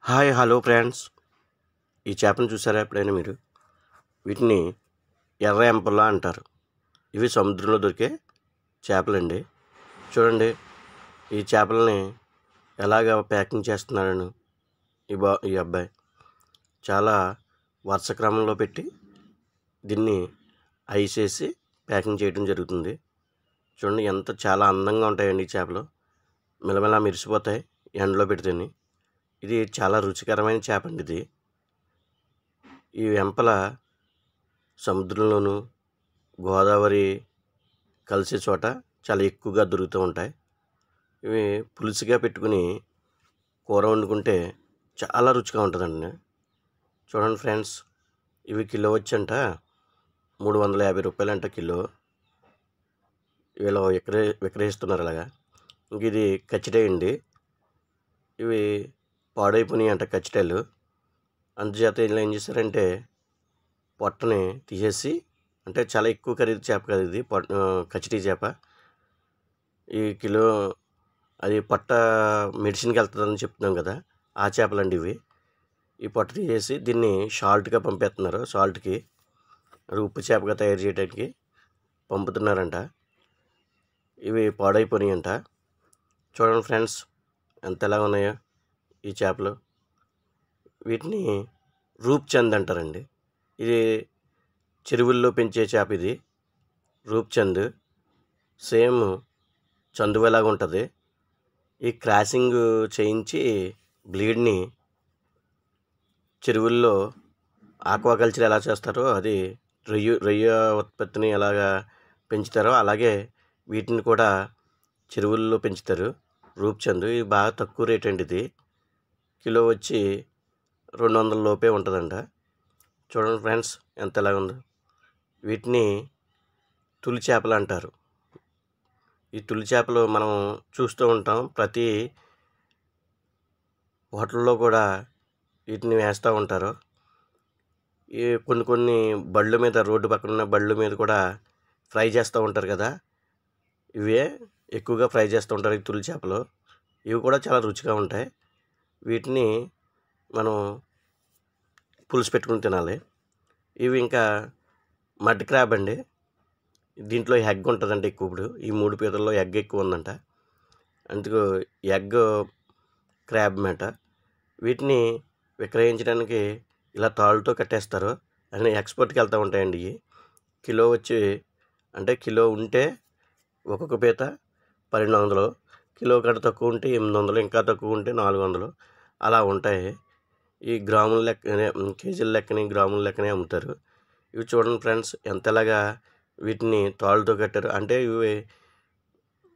hi hello friends ఈ చేపను చూసారా ఎప్పుడైనా మీరు వీటిని ఎర్ర ఎంపల అంటారు ఇవి సముద్రంలో దొరికే చేపలండి చూడండి ఈ చేపలని ఎలాగ ప్యాకింగ్ చేస్తున్నాడను ఈ బా ఈ అబ్బాయి చాలా వరుస క్రమంలో పెట్టి దీన్ని ఐస్ వేసి ప్యాకింగ్ చేయడం జరుగుతుంది చూడండి ఎంత చాలా అందంగా ఉంటాయండి ఈ చేపలు మిలమిలా మెరిసిపోతాయి ఎండలో పెడితేని ఇది చాలా రుచికరమైన చేప అండి ఇది ఈ వెంపల సముద్రంలోను గోదావరి కలిసే చోట చాలా ఎక్కువగా దొరుకుతూ ఉంటాయి ఇవి పులుసుగా పెట్టుకుని కూర వండుకుంటే చాలా రుచిగా ఉంటుందండి చూడండి ఫ్రెండ్స్ ఇవి కిలో వచ్చంట మూడు వందల యాభై రూపాయలంట కిలో వీళ్ళు విక్రయ విక్రయిస్తున్నారు అలాగా ఇంక ఇది కచ్చిటాయండి ఇవి పాడైపోయినాయి అంట కచ్చిటాలు అందుచేత ఇలా ఏం చేశారంటే పొట్టని తీసేసి అంటే చాలా ఎక్కువ ఖరీదు చేప కదా ఇది పొట్ట కచ్చిటీ చేప ఈ కిలో అది పొట్ట మెడిసిన్కి వెళ్తుందని చెప్తున్నాం కదా ఆ చేపలండి ఇవి ఈ పొట్ట తీసేసి దీన్ని సాల్ట్గా పంపేస్తున్నారు సాల్ట్కి అది ఉప్పు చేపగా తయారు చేయడానికి పంపుతున్నారంట ఇవి పాడైపోయినాయి అంట చూడండి ఫ్రెండ్స్ ఎంత ఎలా ఉన్నాయో ఈ చేపలు వీటిని రూప్చంద్ అంటారండి ఇది చెరువుల్లో పెంచే చేప ఇది రూప్చంద్ సేమ్ చందువలాగా ఉంటుంది ఈ క్రాసింగ్ చేయించి బ్లీడ్ని చెరువుల్లో ఆక్వాకల్చర్ ఎలా చేస్తారో అది రొయ్య రొయ్య ఉత్పత్తిని ఎలాగా పెంచుతారో అలాగే వీటిని కూడా చెరువుల్లో పెంచుతారు రూప్చంద్ ఇది బాగా తక్కువ రేట్ అండి ఇది కిలో వచ్చి రెండు వందల లోపే ఉంటుందంట చూడండి ఫ్రెండ్స్ ఎంత ఎలా ఉందో వీటిని తులి చేపలు అంటారు ఈ తులి చేపలు మనం చూస్తూ ఉంటాం ప్రతి హోటల్లో కూడా వీటిని వేస్తూ ఉంటారు ఈ కొన్ని కొన్ని బళ్ళు మీద రోడ్డు పక్కన ఉన్న బళ్ళు మీద కూడా ఫ్రై చేస్తూ ఉంటారు కదా ఇవే ఎక్కువగా ఫ్రై చేస్తూ ఉంటారు ఈ తులి చేపలు ఇవి కూడా చాలా రుచిగా ఉంటాయి వీటిని మనం పులుసు పెట్టుకుని తినాలి ఇవి ఇంకా మడ్ క్రాబ్ అండి దీంట్లో ఎగ్ ఉంటుందండి ఎక్కువ ఇప్పుడు ఈ మూడు పీతల్లో ఎగ్ ఎక్కువ ఉందంట అందుకు ఎగ్ క్రాబ్ మాట వీటిని విక్రయించడానికి ఇలా తాళ్ళతో కట్టేస్తారు అని ఎక్స్పోర్ట్కి వెళ్తూ ఉంటాయండి ఇవి కిలో వచ్చి అంటే కిలో ఉంటే ఒక్కొక్క పీత పన్నెండు వందలు కిలో కంటే తక్కువ ఉంటే ఎనిమిది వందలు ఇంకా తక్కువ ఉంటే నాలుగు వందలు అలా ఉంటాయి ఈ గ్రాముల లెక్క కేజీల లెక్కని గ్రాముల లెక్కనే అమ్ముతారు ఇవి చూడండి ఫ్రెండ్స్ ఎంతలాగా వీటిని తాళ్ళతో కట్టారు అంటే ఇవి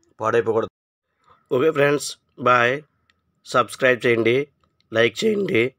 పాడైపోకూడదు ఓకే ఫ్రెండ్స్ బాయ్ సబ్స్క్రైబ్ చేయండి లైక్ చేయండి